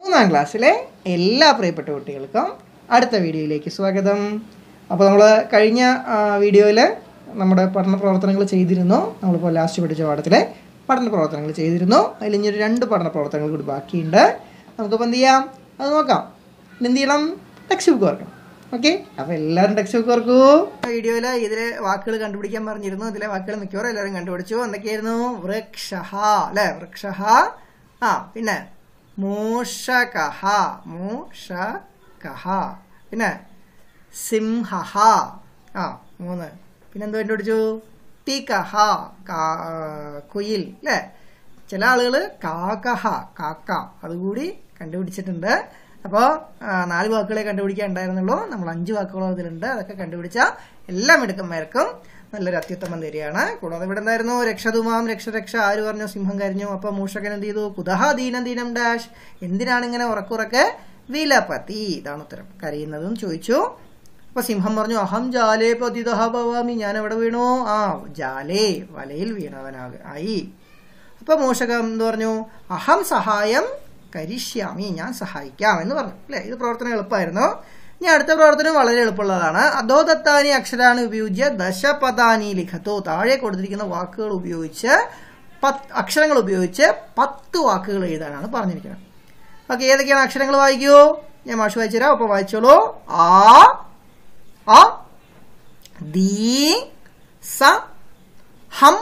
മൂന്നാം ക്ലാസ്സിലെ എല്ലാ പ്രിയപ്പെട്ട കുട്ടികൾക്കും അടുത്ത വീഡിയോയിലേക്ക് സ്വാഗതം അപ്പോൾ നമ്മൾ കഴിഞ്ഞ വീഡിയോയിൽ നമ്മുടെ പഠന പ്രവർത്തനങ്ങൾ ചെയ്തിരുന്നു നമ്മളിപ്പോൾ ലാസ്റ്റ് പഠിച്ച പാഠത്തിലെ പഠന പ്രവർത്തനങ്ങൾ ചെയ്തിരുന്നു അതിൽ ഇനി ഒരു രണ്ട് പഠന പ്രവർത്തനങ്ങൾ കൂടി ബാക്കിയുണ്ട് നമുക്കിപ്പോൾ എന്ത് ചെയ്യാം അത് നോക്കാം ഇനി എന്ത് ചെയ്യണം ടെക്സ്റ്റ് ബുക്ക് ഓർക്കണം ഓക്കെ അപ്പോൾ എല്ലാവരും ടെക്സ്റ്റ് ബുക്ക് ഓർക്കൂ വീഡിയോയിൽ ഇതിലെ വാക്കുകൾ കണ്ടുപിടിക്കാൻ പറഞ്ഞിരുന്നു ഇതിലെ വാക്കുകൾ മിക്കവാറും എല്ലാവരും കണ്ടുപിടിച്ചു എന്തൊക്കെയായിരുന്നു വൃക്ഷഹ അല്ലേ വൃക്ഷഹ ആ പിന്നെ മൂഷകഹ മൂഷകഹ പിന്നെ സിംഹഹ ആ മൂന്ന് പിന്നെന്തോ കണ്ടുപിടിച്ചു പികഹ കാ- കുയിൽ അല്ലേ ചില ആളുകൾ കാക്കഹ കാക്ക അതുകൂടി കണ്ടുപിടിച്ചിട്ടുണ്ട് അപ്പോൾ നാല് വാക്കുകളെ കണ്ടുപിടിക്കാൻ ഉണ്ടായിരുന്നുള്ളൂ നമ്മൾ അഞ്ച് വാക്കുകൾ അതിലുണ്ട് അതൊക്കെ കണ്ടുപിടിച്ച എല്ലാ മിടുക്കന്മാർക്കും നല്ലൊരു അത്യുത്തമം തരികയാണ് കൂടാതെ ഇവിടെ എന്തായിരുന്നു രക്ഷതുമാം രക്ഷ രക്ഷ ആര് പറഞ്ഞു സിംഹം കരഞ്ഞു അപ്പൊ മൂഷകൻ എന്ത് ചെയ്തു കുതഹ ദീനം ദീനം ഡാഷ് എന്തിനാണ് ഇങ്ങനെ ഉറക്കുറക്കെ വിലപതി ഇതാണ് ഉത്തരം കരയുന്നതും ചോദിച്ചു അപ്പൊ സിംഹം പറഞ്ഞു അഹം ജാലേ പതിതഹ ഭവാമി ഞാൻ എവിടെ വീണു ആ ജാലേ വലയിൽ വീണവനാക ആയി അപ്പൊ മൂഷകം എന്ന് പറഞ്ഞു അഹം സഹായം കരിഷ്യാമി ഞാൻ സഹായിക്കാം എന്ന് പറഞ്ഞു അല്ലെ ഇത് പ്രവർത്തനം എളുപ്പമായിരുന്നു ഇനി അടുത്ത പ്രവർത്തനം വളരെ എളുപ്പമുള്ളതാണ് അധോദത്താനി അക്ഷരാണ് ഉപയോഗിച്ച് ദശപദാനി ലിഖത്തോ താഴെ കൊടുത്തിരിക്കുന്ന വാക്കുകൾ ഉപയോഗിച്ച് പത്ത് അക്ഷരങ്ങൾ ഉപയോഗിച്ച് പത്ത് വാക്കുകൾ എഴുതാനാണ് പറഞ്ഞിരിക്കുന്നത് ഓക്കെ ഏതൊക്കെയാണ് അക്ഷരങ്ങൾ വായിക്കൂ ഞാൻ മാഷ് വായിച്ചുതരാം അപ്പൊ വായിച്ചോളൂ ആ അ ദീ സ ഹം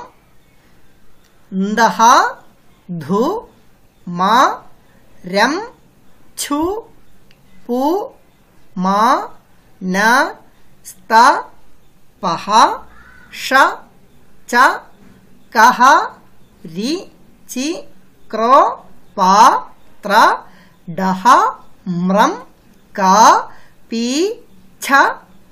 ന്ദഹ ധു മ രം ഛു പു മ ന സ്ത പഹ ഷ ച കഹ രി ചി ക്രോ പ ത്ര ഡഹ മ്രം ക പി ഛ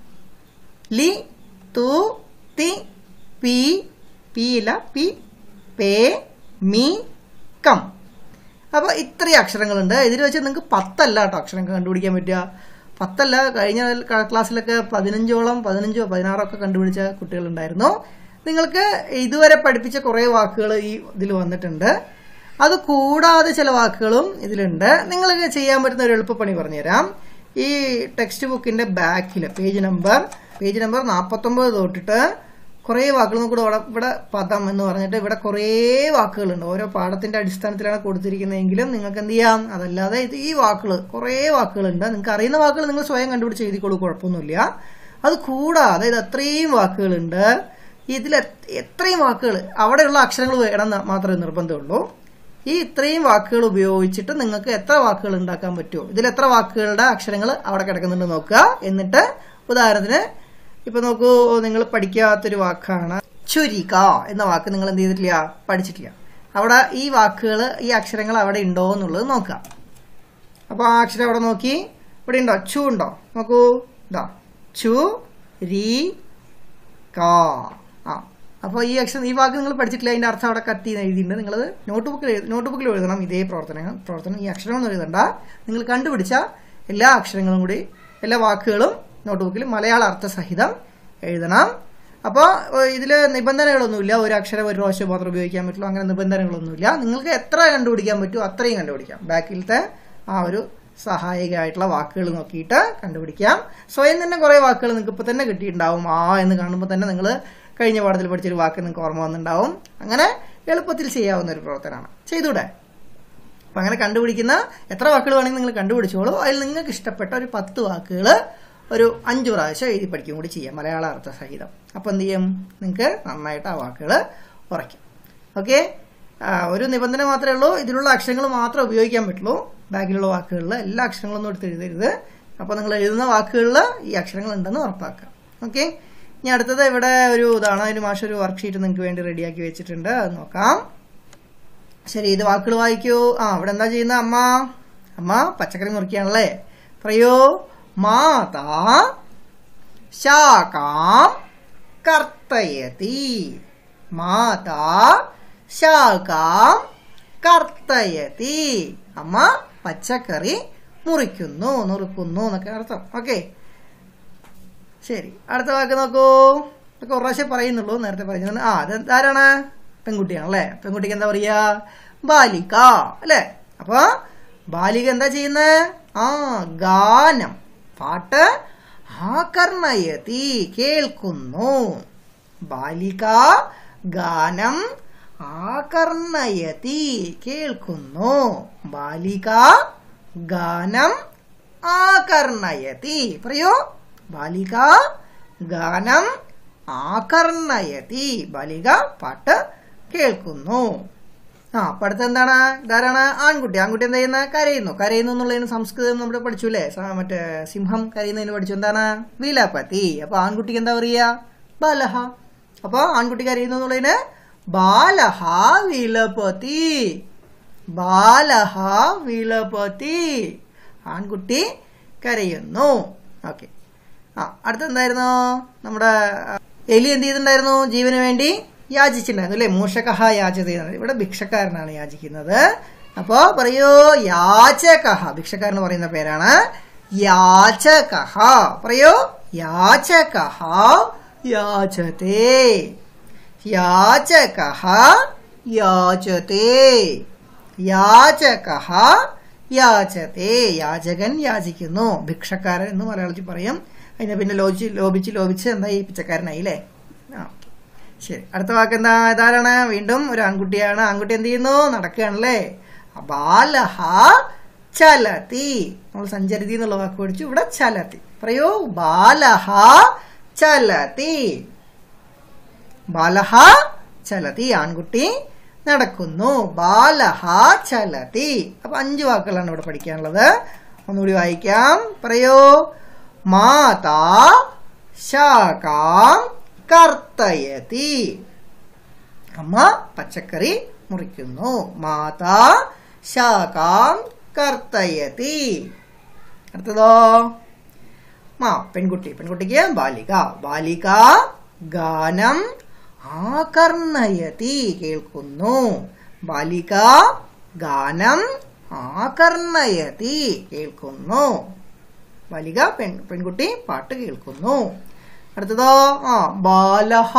ലി തു തി പി പീല പി പേ മി കം അപ്പോൾ ഇത്രയും അക്ഷരങ്ങളുണ്ട് ഇതിൽ വെച്ച് നിങ്ങൾക്ക് പത്തല്ല കേട്ടോ അക്ഷരങ്ങൾ കണ്ടുപിടിക്കാൻ പറ്റുക പത്തല്ല കഴിഞ്ഞ ക്ലാസ്സിലൊക്കെ പതിനഞ്ചോളം പതിനഞ്ചോ പതിനാറോ ഒക്കെ കണ്ടുപിടിച്ച കുട്ടികളുണ്ടായിരുന്നു നിങ്ങൾക്ക് ഇതുവരെ പഠിപ്പിച്ച കുറേ വാക്കുകൾ ഈ ഇതിൽ വന്നിട്ടുണ്ട് അത് കൂടാതെ ചില വാക്കുകളും ഇതിലുണ്ട് നിങ്ങൾക്ക് ചെയ്യാൻ പറ്റുന്ന ഒരു എളുപ്പപ്പണി പറഞ്ഞുതരാം ഈ ടെക്സ്റ്റ് ബുക്കിന്റെ ബാക്കിൽ പേജ് നമ്പർ പേജ് നമ്പർ നാൽപ്പത്തൊമ്പത് തൊട്ടിട്ട് കുറേ വാക്കുകൾ നമുക്ക് ഇവിടെ ഇവിടെ പദം എന്ന് പറഞ്ഞിട്ട് ഇവിടെ കുറേ വാക്കുകളുണ്ട് ഓരോ പാഠത്തിന്റെ അടിസ്ഥാനത്തിലാണ് കൊടുത്തിരിക്കുന്നതെങ്കിലും നിങ്ങൾക്ക് എന്ത് ചെയ്യാം അതല്ലാതെ ഇത് ഈ വാക്കുകൾ കുറേ വാക്കുകളുണ്ട് നിങ്ങൾക്ക് അറിയുന്ന വാക്കുകൾ നിങ്ങൾ സ്വയം കണ്ടുപിടിച്ച് എഴുതിക്കോളൂ കുഴപ്പമൊന്നുമില്ല അത് കൂടാതെ ഇത് അത്രയും വാക്കുകളുണ്ട് ഇതിൽ എത്ര- എത്രയും വാക്കുകൾ അവിടെയുള്ള അക്ഷരങ്ങൾ വേണം എന്ന് മാത്രമേ നിർബന്ധമുള്ളൂ ഈ ഇത്രയും വാക്കുകൾ ഉപയോഗിച്ചിട്ട് നിങ്ങൾക്ക് എത്ര വാക്കുകൾ ഉണ്ടാക്കാൻ പറ്റുമോ ഇതിൽ എത്ര വാക്കുകളുടെ അക്ഷരങ്ങൾ അവിടെ കിടക്കുന്നുണ്ട് നോക്കുക എന്നിട്ട് ഉദാഹരണത്തിന് ഇപ്പൊ നോക്കൂ നിങ്ങൾ പഠിക്കാത്തൊരു വാക്കാണ് ചുരിക എന്ന വാക്ക് നിങ്ങൾ എന്ത് ചെയ്തിട്ടില്ല പഠിച്ചിട്ടില്ല അവിടെ ഈ വാക്കുകൾ ഈ അക്ഷരങ്ങൾ അവിടെ ഉണ്ടോ എന്നുള്ളത് നോക്കുക അപ്പൊ ആ അക്ഷരം അവിടെ നോക്കി ഇവിടെ ഉണ്ടോ ചു ഉണ്ടോ നോക്കൂ ഇതാ ചു രി കാ ആ അപ്പോൾ ഈ അക്ഷരം ഈ വാക്ക് നിങ്ങൾ പഠിച്ചിട്ടില്ല അതിന്റെ അർത്ഥം അവിടെ കത്തി എന്ന് എഴുതിയിട്ടുണ്ട് നിങ്ങളത് നോട്ട് ബുക്കിൽ നോട്ട് ബുക്കിൽ എഴുതണം ഇതേ പ്രവർത്തനങ്ങൾ പ്രവർത്തനം ഈ അക്ഷരമൊന്നും എഴുതണ്ട നിങ്ങൾ കണ്ടുപിടിച്ച എല്ലാ അക്ഷരങ്ങളും കൂടി എല്ലാ വാക്കുകളും നോട്ട് ബുക്കിൽ മലയാള അർത്ഥസഹിതം എഴുതണം അപ്പോൾ ഇതിൽ നിബന്ധനകളൊന്നുമില്ല ഒരു അക്ഷരം ഒരു പ്രാവശ്യം മാത്രം ഉപയോഗിക്കാൻ പറ്റുള്ളൂ അങ്ങനെ നിബന്ധനകളൊന്നുമില്ല നിങ്ങൾക്ക് എത്ര കണ്ടുപിടിക്കാൻ പറ്റുമോ അത്രയും കണ്ടുപിടിക്കാം ബാക്കിലത്തെ ആ ഒരു സഹായികമായിട്ടുള്ള വാക്കുകൾ നോക്കിയിട്ട് കണ്ടുപിടിക്കാം സ്വയം തന്നെ കുറേ വാക്കുകൾ നിങ്ങൾക്ക് ഇപ്പൊ തന്നെ കിട്ടിയിട്ടുണ്ടാവും ആ എന്ന് കാണുമ്പോൾ തന്നെ നിങ്ങൾ കഴിഞ്ഞ പാഠത്തിൽ പഠിച്ചൊരു വാക്ക് നിങ്ങൾക്ക് ഓർമ്മ വന്നിട്ടുണ്ടാവും അങ്ങനെ എളുപ്പത്തിൽ ചെയ്യാവുന്ന ഒരു പ്രവർത്തനമാണ് ചെയ്തൂടെ അപ്പൊ അങ്ങനെ കണ്ടുപിടിക്കുന്ന എത്ര വാക്കുകൾ വേണമെങ്കിൽ നിങ്ങൾ കണ്ടുപിടിച്ചോളൂ അതിൽ നിങ്ങൾക്ക് ഇഷ്ടപ്പെട്ട ഒരു പത്ത് വാക്കുകൾ ഒരു അഞ്ച് പ്രാവശ്യം എഴുതി പഠിക്കും കൂടി ചെയ്യാം മലയാള അർത്ഥ സഹിതം അപ്പൊ എന്ത് ചെയ്യും നിങ്ങൾക്ക് നന്നായിട്ട് ആ വാക്കുകൾ ഉറയ്ക്കും ഓക്കെ ഒരു നിബന്ധന മാത്രമേ ഉള്ളൂ ഇതിലുള്ള അക്ഷരങ്ങൾ മാത്രമേ ഉപയോഗിക്കാൻ പറ്റുള്ളൂ ബാക്കിലുള്ള വാക്കുകളിൽ എല്ലാ അക്ഷരങ്ങളൊന്നും എടുത്ത് എഴുതരുത് അപ്പോൾ നിങ്ങൾ എഴുതുന്ന വാക്കുകളിൽ ഈ അക്ഷരങ്ങൾ ഉണ്ടെന്ന് ഉറപ്പാക്കുക ഓക്കെ ഇനി അടുത്തത് ഇവിടെ ഒരു ഇതാണ് അതിന് മാഷ ഒരു വർക്ക്ഷീറ്റ് നിങ്ങൾക്ക് വേണ്ടി റെഡിയാക്കി വെച്ചിട്ടുണ്ട് അത് നോക്കാം ശരി ഇത് വാക്കുകൾ വായിക്കൂ ആ ഇവിടെ എന്താ ചെയ്യുന്ന അമ്മ അമ്മ പച്ചക്കറി മുറിക്കുകയാണല്ലേ പറയൂ മാതാ ശാകാം കർത്തയതി മാതാ ശാകാം കർത്തയതി അമ്മ പച്ചക്കറി മുറിക്കുന്നു നുറുക്കുന്നു എന്നൊക്കെ അർത്ഥം ഓക്കെ ശരി അടുത്ത വാക്ക് നോക്കൂ ഇതൊക്കെ ഒരു പ്രാവശ്യം പറയുന്നുള്ളൂ നേരത്തെ പറഞ്ഞത് ആ അത് ആരാണ് പെൺകുട്ടിയാണ് അല്ലേ പെൺകുട്ടിക്ക് എന്താ പറയാ ബാലിക അല്ലേ അപ്പൊ ബാലിക എന്താ ചെയ്യുന്നത് ആ ഗാനം പാട്ട് ആകർണയതി കേൾക്കുന്നു ബാലിക ഗാനം ആകർണയതി കേൾക്കുന്നു ബാലിക ഗാനം ആകർണയതി പറയൂ ബാലിക ഗാനം ആകർണയതി ബാലിക പാട്ട് കേൾക്കുന്നു ആ അപ്പൊ അടുത്ത് എന്താണ് ഇതാരാണ് ആൺകുട്ടി ആൺകുട്ടി എന്താ ചെയ്യുന്ന കരയുന്നു കരയുന്നു എന്നുള്ളതിന് സംസ്കൃതം നമ്മൾ പഠിച്ചു അല്ലേ സ- മറ്റേ സിംഹം കരയുന്നതിന് പഠിച്ചു എന്താണ് വിലപതി അപ്പൊ ആൺകുട്ടിക്ക് എന്താ പറയുക ബാലഹ അപ്പൊ ആൺകുട്ടി കരയുന്നു എന്നുള്ളതിന് ബാലഹ വിലപതി ബാലഹ വിലപതി ആൺകുട്ടി കരയുന്നു ഓക്കെ ആ അടുത്തെന്തായിരുന്നു നമ്മുടെ ആ, എലി എന്ത് ചെയ്തിട്ടുണ്ടായിരുന്നു ജീവന് വേണ്ടി യാചിച്ചിട്ടുണ്ടായിരുന്നു അല്ലെ മൂഷകഹ യാചത ഇവിടെ ഭിക്ഷക്കാരനാണ് യാചിക്കുന്നത് അപ്പോ പറയൂ യാചകഹ ഭിക്ഷക്കാരൻ പറയുന്ന പേരാണ് യാചകഹ പറയൂ യാചകഹ യാചതേ യാചകഹ യാചതേ യാചകഹ യാചതേ യാചകൻ യാചിക്കുന്നു ഭിക്ഷക്കാരൻ എന്ന് മലയാളത്തിൽ പറയും അതിനെ പിന്നെ ലോചിച്ച് ലോപിച്ച് ലോപിച്ച് എന്താ ഈ പിച്ചക്കാരനായി അല്ലേ ആ ഓക്കേ. ശരി അടുത്ത വാക്ക് എന്താ ഇതാരാണ് വീണ്ടും ഒരു ആൺകുട്ടിയാണ് ആൺകുട്ടി എന്ത് ചെയ്യുന്നു നടക്കുകയാണല്ലേ ബാലഹ ചലതി നമ്മൾ സഞ്ചരിതി എന്നുള്ള വാക്ക് പഠിച്ചു ഇവിടെ ചലതി പറയൂ ബാലഹ ചലതി ബാലഹ ചലതി ആൺകുട്ടി നടക്കുന്നു ബാലഹ ചലതി അപ്പൊ അഞ്ച് വാക്കുകളാണ് ഇവിടെ പഠിക്കാനുള്ളത് ഒന്നുകൂടി വായിക്കാം പറയൂ മാതാ ശാകാം കർത്തയതി അമ്മ പച്ചക്കറി മുറിക്കുന്നു മാതാ ശാകാം കർത്തയതി അടുത്തതോ ആ പെൺകുട്ടി പെൺകുട്ടിക്ക് ബാലിക ബാലിക ഗാനം ആകർണയതി കേൾക്കുന്നു ബാലിക ഗാനം ആകർണയതി കേൾക്കുന്നു ബാലിക പെൺ പെൺകുട്ടി പാട്ട് കേൾക്കുന്നു അടുത്തതോ ആ ബാലഹ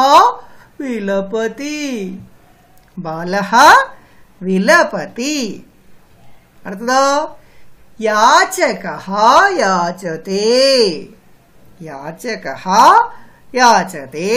വിലപതി ബാലഹ വിലപതി അടുത്തതോ യാചകഃ യാചതേ യാചകഃ യാചതേ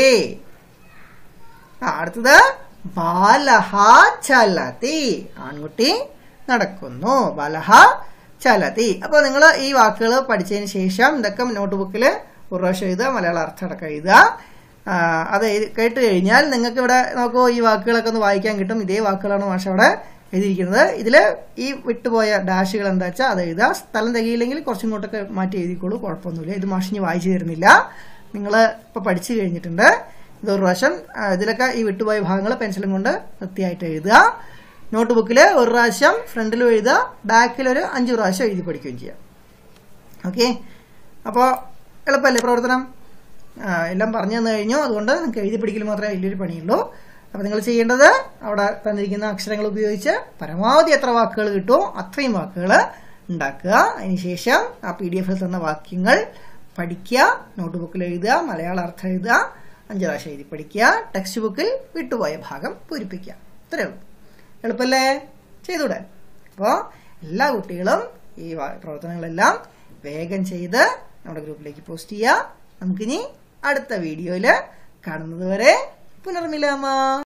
ആ, അടുത്തത് ബാലഹ ചലതി ആൺകുട്ടി നടക്കുന്നു ബാലഹ ചലതി അപ്പോൾ നിങ്ങൾ ഈ വാക്കുകൾ പഠിച്ചതിന് ശേഷം ഇതൊക്കെ നോട്ട് ബുക്കിൽ ഒരു പ്രാവശ്യം എഴുതുക മലയാള അർത്ഥം അടക്കം എഴുതുക ആ, അത് എഴുതി- കേട്ട് കഴിഞ്ഞാൽ നിങ്ങൾക്ക് ഇവിടെ നോക്കൂ ഈ വാക്കുകളൊക്കെ ഒന്ന് വായിക്കാൻ കിട്ടും ഇതേ വാക്കുകളാണ് മാഷ അവിടെ എഴുതിയിരിക്കുന്നത് ഇതിൽ ഈ വിട്ടുപോയ ഡാഷുകൾ എന്താ വെച്ചാൽ അത് എഴുതുക സ്ഥലം തികയില്ലെങ്കിൽ കുറച്ചും ഇങ്ങോട്ടൊക്കെ മാറ്റി എഴുതിക്കോളൂ കുഴപ്പമൊന്നുമില്ല ഇത് മാഷിഞ്ഞ് വായിച്ചു തരുന്നില്ല നിങ്ങൾ ഇപ്പോൾ പഠിച്ചു കഴിഞ്ഞിട്ടുണ്ട് ഇതൊരു പ്രാവശ്യം ആ, ഇതിലൊക്കെ ഈ വിട്ടുപോയ ഭാഗങ്ങൾ പെൻസിലും കൊണ്ട് വൃത്തിയായിട്ട് എഴുതുക നോട്ട് ബുക്കിൽ ഒരു പ്രാവശ്യം ഫ്രണ്ടിലും എഴുതുക ബാക്കിൽ ഒരു അഞ്ച് പ്രാവശ്യം എഴുതി പഠിക്കുകയും ചെയ്യാം ഓക്കെ അപ്പോൾ എളുപ്പമല്ലേ പ്രവർത്തനം ആ, എല്ലാം പറഞ്ഞു തന്നു കഴിഞ്ഞു അതുകൊണ്ട് നിങ്ങൾക്ക് എഴുതി പഠിക്കൽ മാത്രമേ വലിയൊരു പണിയുള്ളൂ അപ്പോൾ നിങ്ങൾ ചെയ്യേണ്ടത് അവിടെ തന്നിരിക്കുന്ന അക്ഷരങ്ങൾ ഉപയോഗിച്ച് പരമാവധി എത്ര വാക്കുകൾ കിട്ടുമോ അത്രയും വാക്കുകൾ ഉണ്ടാക്കുക അതിനുശേഷം ആ പി ഡി എഫിൽ തന്ന വാക്യങ്ങൾ പഠിക്കുക നോട്ട് ബുക്കിൽ എഴുതുക മലയാള അർത്ഥം എഴുതുക അഞ്ച് പ്രാവശ്യം എഴുതി പഠിക്കുക ടെക്സ്റ്റ് ബുക്കിൽ വിട്ടുപോയ ഭാഗം പൂരിപ്പിക്കുക ഇത്രയേ ഉള്ളൂ എളുപ്പല്ലേ ചെയ്തൂടെ അപ്പോൾ എല്ലാ കുട്ടികളും ഈ വാ- പ്രവർത്തനങ്ങളെല്ലാം വേഗം ചെയ്ത് നമ്മുടെ ഗ്രൂപ്പിലേക്ക് പോസ്റ്റ് ചെയ്യുക നമുക്കിനി അടുത്ത വീഡിയോയിൽ കാണുന്നത് വരെ പുനർമിലാമ